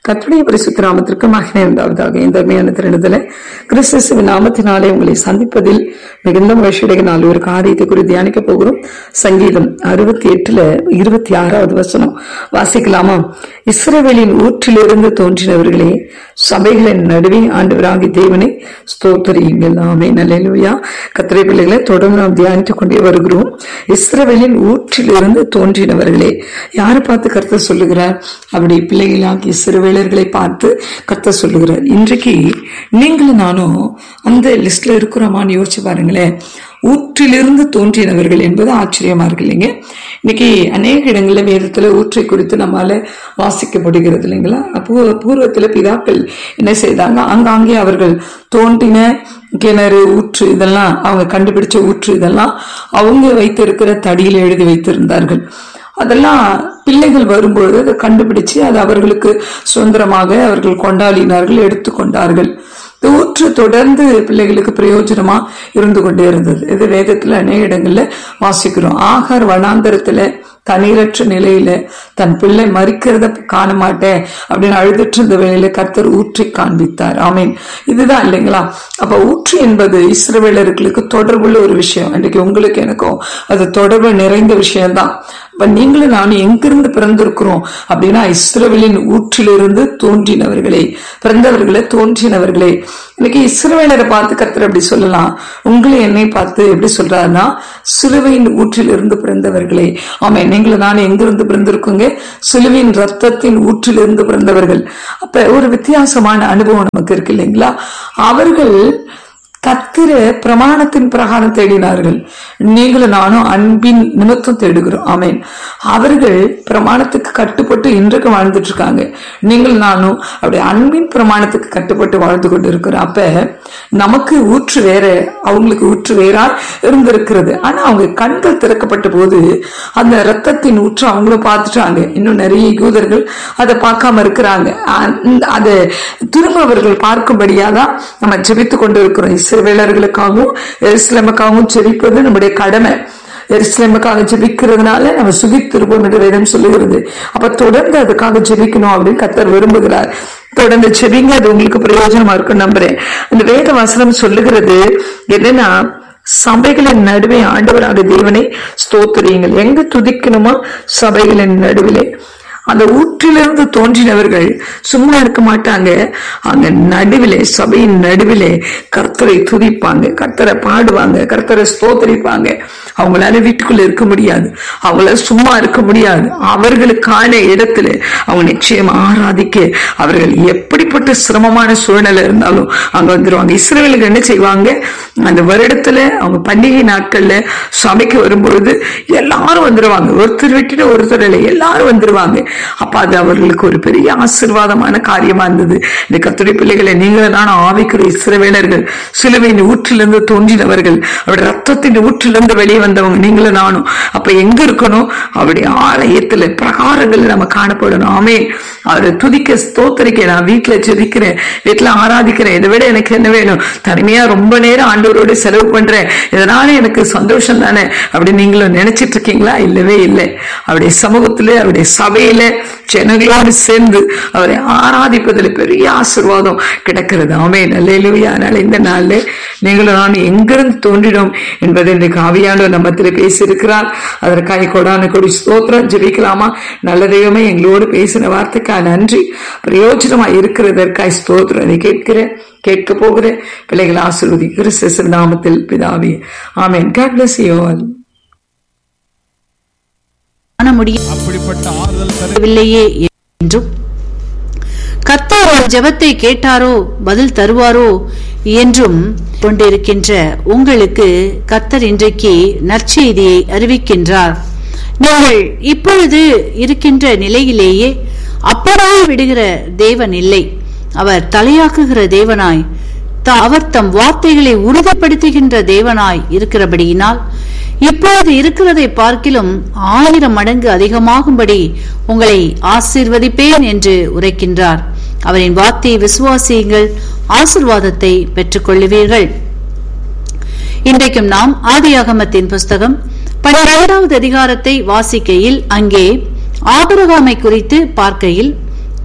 கத்துடைய பரிசுத்த நாமத்திற்கு மகிமை உண்டாவதாக இந்த அருமையான திருடத்துல கிறிஸ்துவின் நாமத்தினாலே உங்களை சந்திப்பதில் மிகுந்த மகிழ்ச்சியுடைய நாள் ஒரு காரியத்தை குறித்து தியானிக்க போகிறோம் சங்கீதம் அறுபத்தி எட்டுல இருபத்தி ஆறாவது வசனம் வாசிக்கலாமா இஸ்ரவேலின் ஊற்றிலிருந்து தோன்றினவர்களே சபைகளின் நடுவே ஆண்டவராகி தேவனை ஸ்தோத்தரியுங்கள் ஆமே நல்லா கத்திரை பிள்ளைகளை தொடர்ந்து நாம் தியானித்துக் கொண்டே வருகிறோம் இஸ்ரவேலின் ஊற்றிலிருந்து தோன்றினவர்களே யாரை பார்த்து கருத்தை சொல்லுகிறார் அப்படி பிள்ளைகளாகி இஸ்ரவேலர்களை பார்த்து கத்த சொல்லுகிறார் இன்றைக்கு நீங்களும் நானும் அந்த லிஸ்ட்ல இருக்கிறோமான்னு யோசிச்சு பாருங்களேன் ஊற்றிலிருந்து தோன்றினவர்கள் என்பது ஆச்சரியமா இருக்கு இல்லைங்க இன்னைக்கு அநேக இடங்கள்ல வேதத்துல ஊற்றை குறித்து நம்மால வாசிக்கப்படுகிறது இல்லைங்களா அப்போ பூர்வத்துல பிதாக்கள் என்ன செய்தாங்க அங்காங்கே அவர்கள் தோன்றின கிணறு ஊற்று இதெல்லாம் அவங்க கண்டுபிடிச்ச ஊற்று இதெல்லாம் அவங்க வைத்திருக்கிற தடியில் எழுதி வைத்திருந்தார்கள் அதெல்லாம் பிள்ளைகள் வரும்பொழுது அதை கண்டுபிடிச்சு அது அவர்களுக்கு சுதந்திரமாக அவர்கள் கொண்டாடினார்கள் எடுத்துக்கொண்டார்கள் இந்த ஊற்று தொடர்ந்து பிள்ளைகளுக்கு பிரயோஜனமா இருந்து கொண்டே இருந்தது இது வேதத்துல அநேக இடங்கள்ல வாசிக்கிறோம் ஆகார் வனாந்தரத்துல தண்ணீரற்ற நிலையில தன் பிள்ளை மறிக்கிறத காண மாட்டேன் அப்படின்னு அழுதுட்டு இருந்த வேலையில கர்த்தர் ஊற்றி காண்பித்தார் ஆமீன் இதுதான் இல்லைங்களா அப்ப ஊற்று என்பது இஸ்ரவேலர்களுக்கு தொடர்புள்ள ஒரு விஷயம் இன்றைக்கு உங்களுக்கு எனக்கும் அது தொடர்பு நிறைந்த விஷயம்தான் இப்ப நீங்களும் நானும் எங்கிருந்து பிறந்திருக்கிறோம் அப்படின்னா இஸ்ரவேலின் ஊற்றிலிருந்து தோன்றினவர்களே பிறந்தவர்களே தோன்றினவர்களே இன்னைக்கு இஸ்ரவேலரை பார்த்து கர்த்தர் அப்படி சொல்லலாம் உங்களை என்னை பார்த்து எப்படி சொல்றாருன்னா சிலுவையின் ஊற்றிலிருந்து பிறந்தவர்களே ஆமா நீங்களும் நானும் எங்கிருந்து பிறந்திருக்கோங்க சிலுவையின் ரத்தத்தின் ஊற்றிலிருந்து பிறந்தவர்கள் அப்ப ஒரு வித்தியாசமான அனுபவம் நமக்கு இருக்கு இல்லைங்களா அவர்கள் கத்திர பிரமாணத்தின் பிரகாரம் தேடினார்கள் நீங்களும் நானும் அன்பின் நிமித்தம் தேடுகிறோம் ஆமேன் அவர்கள் பிரமாணத்துக்கு கட்டுப்பட்டு இன்றைக்கு வாழ்ந்துட்டு இருக்காங்க நீங்கள் நானும் அப்படி அன்பின் பிரமாணத்துக்கு கட்டுப்பட்டு வாழ்ந்து கொண்டு இருக்கிறோம் அப்ப நமக்கு ஊற்று வேற அவங்களுக்கு ஊற்று வேறா இருந்திருக்கிறது ஆனா அவங்க கண்கள் திறக்கப்பட்ட போது அந்த ரத்தத்தின் ஊற்று அவங்களும் பார்த்துட்டாங்க இன்னும் நிறைய யூதர்கள் அதை பார்க்காம இருக்கிறாங்க அதை திரும்ப அவர்கள் பார்க்கும்படியாதான் நம்ம ஜெபித்து கொண்டு இருக்கிறோம் இஸ்ரவேலர்களுக்காகவும் எருசலேமுக்காகவும் ஜெபிப்பது நம்முடைய கடமை எருசலேமுக்காக ஜெபிக்கிறதுனால நம்ம சுகித்திருப்போம் என்று வேதம் சொல்லுகிறது அப்ப தொடர்ந்து அதுக்காக ஜெபிக்கணும் அப்படின்னு கத்தர் விரும்புகிறார் தொடர்ந்து செவிங்க அது உங்களுக்கு பிரயோஜனமா இருக்கும் நம்புறேன் இந்த வேத வசனம் சொல்லுகிறது என்னன்னா சபைகளின் நடுவே ஆண்டவராக தேவனை ஸ்தோத்திரியுங்கள் எங்க துதிக்கணுமோ சபைகளின் நடுவிலே அந்த ஊற்றிலிருந்து தோன்றினவர்கள் சும்மா இருக்க மாட்டாங்க அங்க நடுவிலே சபையின் நடுவிலே கர்த்தரை துதிப்பாங்க கர்த்தரை பாடுவாங்க கர்த்தரை ஸ்தோத்தரிப்பாங்க அவங்களால வீட்டுக்குள்ள இருக்க முடியாது அவங்களால சும்மா இருக்க முடியாது அவர்களுக்கான இடத்துல அவங்க நிச்சயம் ஆராதிக்க அவர்கள் எப்படிப்பட்ட சிரமமான சூழ்நிலை இருந்தாலும் அங்க வந்துருவாங்க இஸ்ரேலுக்கு என்ன செய்வாங்க அந்த வருடத்துல அவங்க பண்டிகை நாட்கள்ல சமைக்க வரும்பொழுது எல்லாரும் வந்துருவாங்க ஒருத்தர் விட்டுட்டு ஒருத்தர் இல்லை எல்லாரும் வந்துருவாங்க அப்ப அது அவர்களுக்கு ஒரு பெரிய ஆசிர்வாதமான காரியமா இருந்தது இந்த கத்துரை பிள்ளைகளை நீங்களும் நானும் ஆவிக்கிற இஸ்ரவேலர்கள் சிலுவையின் ஊற்றிலிருந்து தோன்றினவர்கள் அவருடைய ரத்தத்தின் ஊற்றிலிருந்து வெளியே வந்தவங்க நீங்களும் நானும் அப்ப எங்க இருக்கணும் அவருடைய ஆலயத்துல பிரகாரங்கள் நம்ம காணப்படணும் ஆமே அவரை துதிக்க ஸ்தோத்தரிக்க நான் வீட்டுல ஜெபிக்கிறேன் வீட்டுல ஆராதிக்கிறேன் இதை விட எனக்கு என்ன வேணும் தனிமையா ரொம்ப நேரம் ஆண்டவரோட செலவு பண்றேன் இதனால எனக்கு சந்தோஷம் தானே அப்படி நீங்களும் நினைச்சிட்டு இருக்கீங்களா இல்லவே இல்லை அவருடைய சமூகத்துல அவருடைய சபையில ஜனங்களோடு சேர்ந்து அவரை ஆராதிப்பதில் பெரிய ஆசிர்வாதம் கிடைக்கிறது ஆமே நல்ல அதனால இந்த நாள்ல நீங்களும் நான் எங்கிருந்து தோன்றினோம் என்பதை இன்றைக்கு ஆவியாண்டவர் நம்மத்தில் பேசியிருக்கிறார் அதற்காக கொடான கொடி ஸ்தோத்திரம் ஜெபிக்கலாமா நல்ல தெய்வமே எங்களோடு பேசின வார்த்தைக்காக நன்றி பிரயோஜனமா இருக்கிறதற்காய் ஸ்தோத்திரம் அதை கேட்கிறேன் கேட்க போகிற பிள்ளைகள் ஆசிர்வதி கிறிஸ்து நாமத்தில் பிதாவே ஆமேன் காட் பிளஸ் யூ ஆல் காண முடியவில்லையே என்றும் கர்த்தர் ஒரு ஜெபத்தை கேட்டாரோ பதில் தருவாரோ என்றும் கொண்டிருக்கின்ற உங்களுக்கு கர்த்தர் இன்றைக்கு நற்செய்தியை அறிவிக்கின்றார் நீங்கள் இப்பொழுது இருக்கின்ற நிலையிலேயே அப்படியே விடுகிற தேவன் இல்லை அவர் தலையாக்குகிற தேவனாய் அவர் தம் வார்த்தைகளை உறுதிப்படுத்துகின்ற தேவனாய் இருக்கிறபடியினால் இப்பொழுது இருக்கிறதை பார்க்கிலும் ஆயிரம் மடங்கு அதிகமாகும்படி உங்களை ஆசீர்வதிப்பேன் என்று உரைக்கின்றார் அவரின் வார்த்தையை விசுவாசியுங்கள் ஆசிர்வாதத்தை பெற்றுக் கொள்ளுவீர்கள் இன்றைக்கும் நாம் ஆதியாகமத்தின் புஸ்தகம் பன்னிரண்டாவது அதிகாரத்தை வாசிக்கையில் அங்கே ஆபரகாமை குறித்து பார்க்கையில்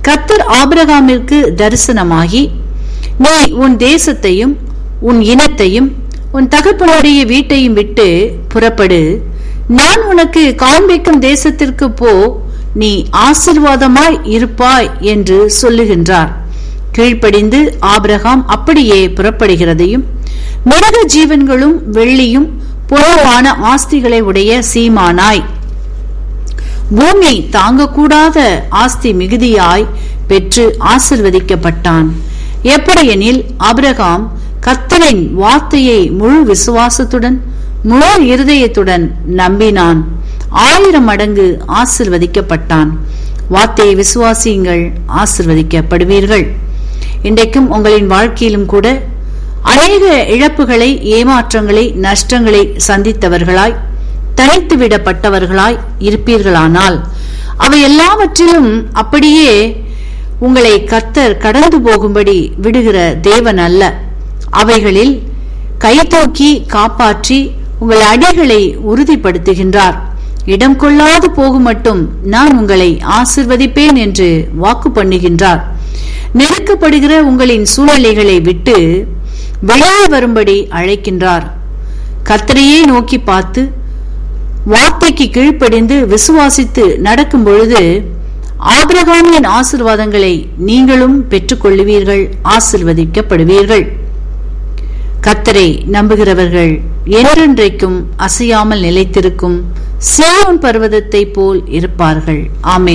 கத்தர் ஆபிரகாமிற்கு தரிசனமாகி நீ உன் தேசத்தையும் உன் இனத்தையும் உன் தகப்பனுடைய வீட்டையும் விட்டு புறப்படு நான் உனக்கு காண்பிக்கும் தேசத்திற்கு போ நீ ஆசிர்வாதமாய் இருப்பாய் என்று சொல்லுகின்றார் கீழ்ப்படிந்து ஆபிரகாம் அப்படியே புறப்படுகிறதையும் மிருக ஜீவன்களும் வெள்ளியும் பொருளான ஆஸ்திகளை உடைய சீமானாய் பூமி தாங்கக்கூடாத ஆஸ்தி மிகுதியாய் பெற்று ஆசிர்வதிக்கப்பட்டான் எப்படியெனில் அபிரகாம் கத்தரின் வார்த்தையை முழு விசுவாசத்துடன் முழு இருதயத்துடன் நம்பினான் ஆயிரம் மடங்கு ஆசிர்வதிக்கப்பட்டான் வார்த்தையை விசுவாசியுங்கள் ஆசிர்வதிக்கப்படுவீர்கள் இன்றைக்கும் உங்களின் வாழ்க்கையிலும் கூட அநேக இழப்புகளை ஏமாற்றங்களை நஷ்டங்களை சந்தித்தவர்களாய் தனித்து விடப்பட்டவர்களாய் இருப்பீர்களானால் அவை எல்லாவற்றிலும் அப்படியே உங்களை கத்தர் கடந்து போகும்படி விடுகிற தேவன் அல்ல அவைகளில் கைதூக்கி காப்பாற்றி உங்கள் அடிகளை உறுதிப்படுத்துகின்றார் இடம் கொள்ளாது போகும் மட்டும் நான் உங்களை ஆசிர்வதிப்பேன் என்று வாக்கு பண்ணுகின்றார் நெருக்கப்படுகிற உங்களின் சூழ்நிலைகளை விட்டு வெளியே வரும்படி அழைக்கின்றார் கத்தரையே நோக்கி பார்த்து வார்த்தைக்கு கீழ்ப்படிந்து விசுவாசித்து நடக்கும் பொழுது ஆபிரகாமின் ஆசிர்வாதங்களை நீங்களும் பெற்றுக்கொள்ளுவீர்கள் ஆசிர்வதிக்கப்படுவீர்கள் கத்தரை நம்புகிறவர்கள் என்றென்றைக்கும் அசையாமல் நிலைத்திருக்கும் சியோன் பர்வதத்தை போல் இருப்பார்கள் ஆமென்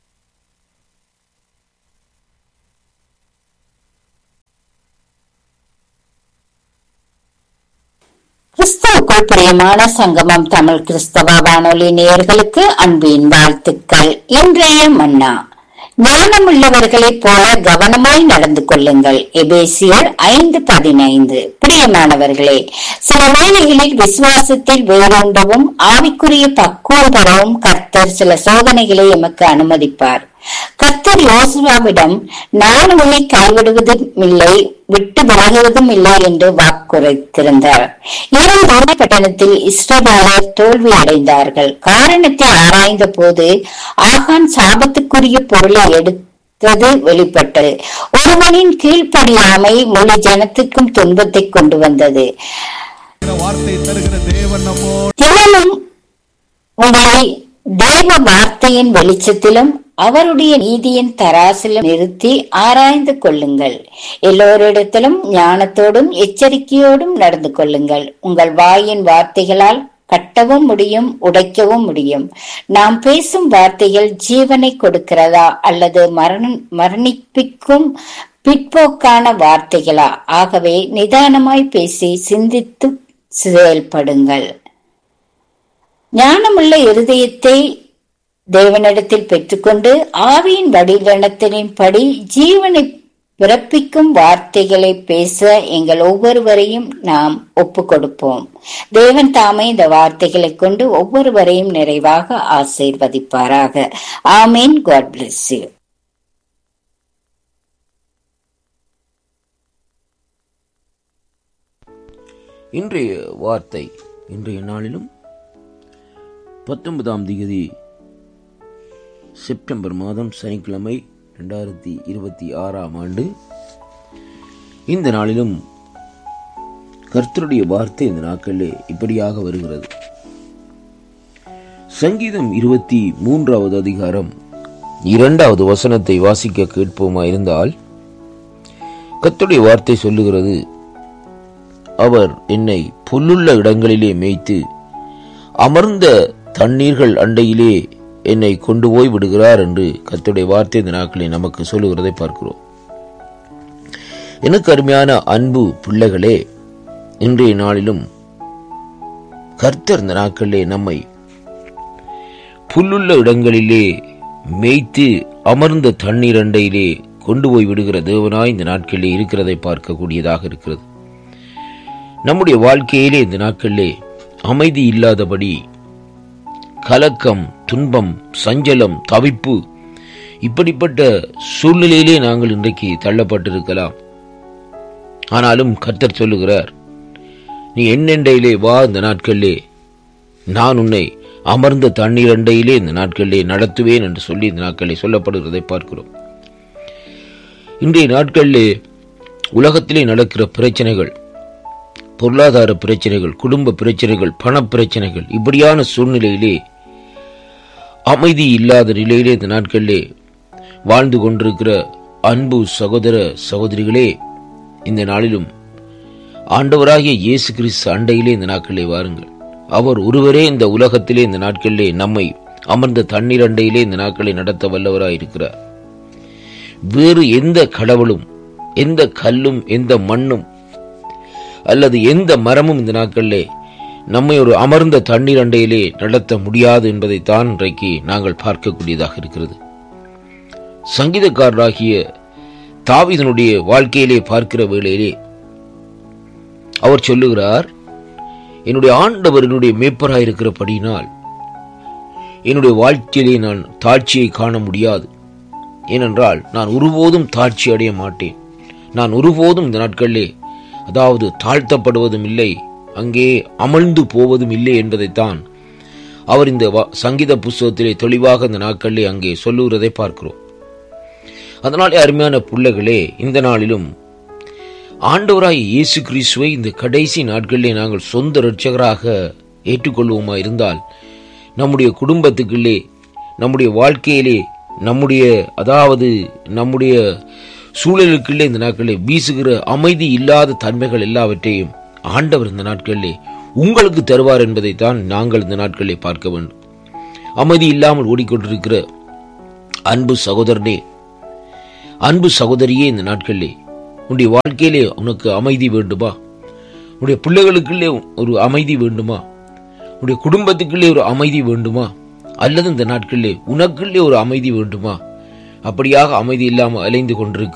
கிறிஸ்தவுக்குள் பிரியமான சங்கமம் தமிழ் கிறிஸ்தவ வானொலி நேயர்களுக்கு அன்பின் வாழ்த்துக்கள் இன்றைய மன்னா ஞானமுள்ளவர்களைப் போல கவனமாய் நடந்து கொள்ளுங்கள் எபேசியர் ஐந்து பதினைந்து பிரியமானவர்களே சில வேளைகளில் விசுவாசத்தில் வேரூண்டவும் ஆவிக்குரிய பக்குவம் பெறவும் கர்த்தர் சில சோதனைகளை எமக்கு அனுமதிப்பார் கர்த்தர் யோசுவாவிடம் நான் உன்னை கைவிடுவதும் இல்லை விட்டு விலகுவதும் இல்லை என்று வாக்குரைத்திருந்தார் இரண்டு பட்டணத்தில் இஸ்ரவேலர் தோல்வி அடைந்தார்கள் காரணத்தை ஆராய்ந்த போது ஆகான் சாபத்துக்குரிய பொருளை எடுத்தது வெளிப்பட்டது ஒருவனின் கீழ்ப்படியாமை முழு ஜனத்துக்கும் துன்பத்தை கொண்டு வந்தது வார்த்தை தருகிற தேவன் நம்மோ தினமும் உங்களை தேவ வார்த்தையின் வெளிச்சத்திலும் அவருடைய நீதியின் தராசிலும் நிறுத்தி ஆராய்ந்து கொள்ளுங்கள் எல்லோரிடத்திலும் ஞானத்தோடும் எச்சரிக்கையோடும் நடந்து கொள்ளுங்கள் உங்கள் வாயின் வார்த்தைகளால் கட்டவும் முடியும் உடைக்கவும் முடியும் நாம் பேசும் வார்த்தைகள் ஜீவனை கொடுக்கிறதா அல்லது மரண மரணிப்பிக்கும் பிற்போக்கான வார்த்தைகளா ஆகவே நிதானமாய் பேசி சிந்தித்து செயல்படுங்கள் ஞானமுள்ள இருதயத்தை தேவனிடத்தில் பெற்றுக்கொண்டு ஆவியின் வடிவனத்தின்படி ஜீவனை பிறப்பிக்கும் வார்த்தைகளை பேச எங்கள் ஒவ்வொருவரையும் நாம் ஒப்பு கொடுப்போம் தேவன் தாமே இந்த வார்த்தைகளை கொண்டு ஒவ்வொருவரையும் நிறைவாக ஆசீர்வதிப்பாராக ஆமீன் காட் பிளஸ் யூ இன்றைய வார்த்தை இன்றைய நாளிலும் பத்தொன்பதாம் தேதி செப்டம்பர் மாதம் சனிக்கிழமை ரெண்டாயிரத்தி இருபத்தி ஆறாம் ஆண்டு இந்த நாளிலும் கர்த்தருடைய வார்த்தை இந்த நாட்களிலே இப்படியாக வருகிறது சங்கீதம் இருபத்தி மூன்றாவது அதிகாரம் இரண்டாவது வசனத்தை வாசிக்க கேட்போமா இருந்தால் கர்த்தருடைய வார்த்தை சொல்லுகிறது அவர் என்னை புல்லுள்ள இடங்களிலே மேய்த்து அமர்ந்த தண்ணீர்கள் அண்டையிலே என்னை கொண்டு போய் விடுகிறார் என்று கர்த்தருடைய வார்த்தை இந்த நாட்களில் நமக்கு சொல்லுகிறதை பார்க்கிறோம் எனக்கு அருமையான அன்பு பிள்ளைகளே இன்றைய நாளிலும் கர்த்தர் இந்த நாட்களிலே நம்மை புல்லுள்ள இடங்களிலே மேய்த்து அமர்ந்த தண்ணீர் அண்டையிலே கொண்டு போய் விடுகிற தேவனாய் இந்த நாட்களிலே இருக்கிறதை பார்க்கக்கூடியதாக இருக்கிறது நம்முடைய வாழ்க்கையிலே இந்த நாட்களிலே அமைதி இல்லாதபடி கலக்கம் துன்பம் சஞ்சலம் தவிப்பு இப்படிப்பட்ட சூழ்நிலையிலே நாங்கள் இன்றைக்கு தள்ளப்பட்டிருக்கலாம் ஆனாலும் கர்த்தர் சொல்லுகிறார் நீ என்னெண்டையிலே வா இந்த நாட்களிலே நான் உன்னை அமர்ந்த தண்ணீர் அண்டையிலே இந்த நாட்களிலே நடத்துவேன் என்று சொல்லி இந்த நாட்களிலே சொல்லப்படுகிறதை பார்க்கிறோம் இன்றைய நாட்களிலே உலகத்திலே நடக்கிற பிரச்சனைகள் பொருளாதார பிரச்சனைகள் குடும்ப பிரச்சனைகள் பண பிரச்சனைகள் இப்படியான சூழ்நிலையிலே அமைதி இல்லாத நிலையிலே இந்த நாட்களிலே வாழ்ந்து கொண்டிருக்கிற அன்பு சகோதர சகோதரிகளே இந்த நாளிலும் ஆண்டவராகிய இயேசு கிறிஸ்து அண்டையிலே இந்த நாட்களிலே வாருங்கள் அவர் ஒருவரே இந்த உலகத்திலே இந்த நாட்களிலே நம்மை அமர்ந்த தண்ணீர் அண்டையிலே இந்த நாட்களை நடத்த வல்லவராய் இருக்கிறார் வேறு எந்த கடவுளும் எந்த கல்லும் எந்த மண்ணும் அல்லது எந்த மரமும் இந்த நாட்களிலே நம்மை ஒரு அமர்ந்த தண்ணீர் அண்டையிலே நடத்த முடியாது என்பதைத்தான் இன்றைக்கு நாங்கள் பார்க்கக்கூடியதாக இருக்கிறது சங்கீதக்காரராகிய தாவீதனுடைய வாழ்க்கையிலே பார்க்கிற வேளையிலே அவர் சொல்லுகிறார் என்னுடைய ஆண்டவர் என்னுடைய மேப்பராய் இருக்கிறபடியினால் என்னுடைய வாழ்க்கையிலே நான் தாட்சியை காண முடியாது ஏனென்றால் நான் ஒருபோதும் தாட்சி அடைய மாட்டேன் நான் ஒருபோதும் இந்த நாட்களிலே அதாவது தாழ்த்தப்படுவதும் இல்லை அங்கே அமர்ந்து போவதும் இல்லை என்பதைத்தான் அவர் இந்த வா- சங்கீத புஸ்தகத்திலே தெளிவாக இந்த நாட்களிலே அங்கே சொல்லுகிறதை பார்க்கிறோம் அதனாலே அருமையான பிள்ளைகளே இந்த நாளிலும் ஆண்டவராய் இயேசு கிறிஸ்துவை இந்த கடைசி நாட்களிலே நாங்கள் சொந்த இரட்சகராக ஏற்றுக்கொள்வோமா இருந்தால் நம்முடைய குடும்பத்துக்குள்ளே நம்முடைய வாழ்க்கையிலே நம்முடைய அதாவது நம்முடைய சூழலுக்குள்ளே இந்த நாட்களிலே வீசுகிற அமைதி இல்லாத தன்மைகள் எல்லாவற்றையும் ஆண்டவர் இந்த நாட்களிலே உங்களுக்கு தருவார் என்பதைத்தான் நாங்கள் இந்த நாட்களிலே பார்க்க வேண்டும் அமைதி இல்லாமல் ஓடிக்கொண்டிருக்கிற அன்பு சகோதரனே அன்பு சகோதரியே இந்த நாட்களிலே உன்னுடைய வாழ்க்கையிலே உனக்கு அமைதி வேண்டுமா உன்னுடைய பிள்ளைகளுக்குள்ளே ஒரு அமைதி வேண்டுமா உன்னுடைய குடும்பத்துக்குள்ளே ஒரு அமைதி வேண்டுமா அல்லது இந்த நாட்களிலே உனக்குள்ளே ஒரு அமைதி வேண்டுமா அப்படியாக அமைதி இல்லாமல் அலைந்து கொண்டிருக்க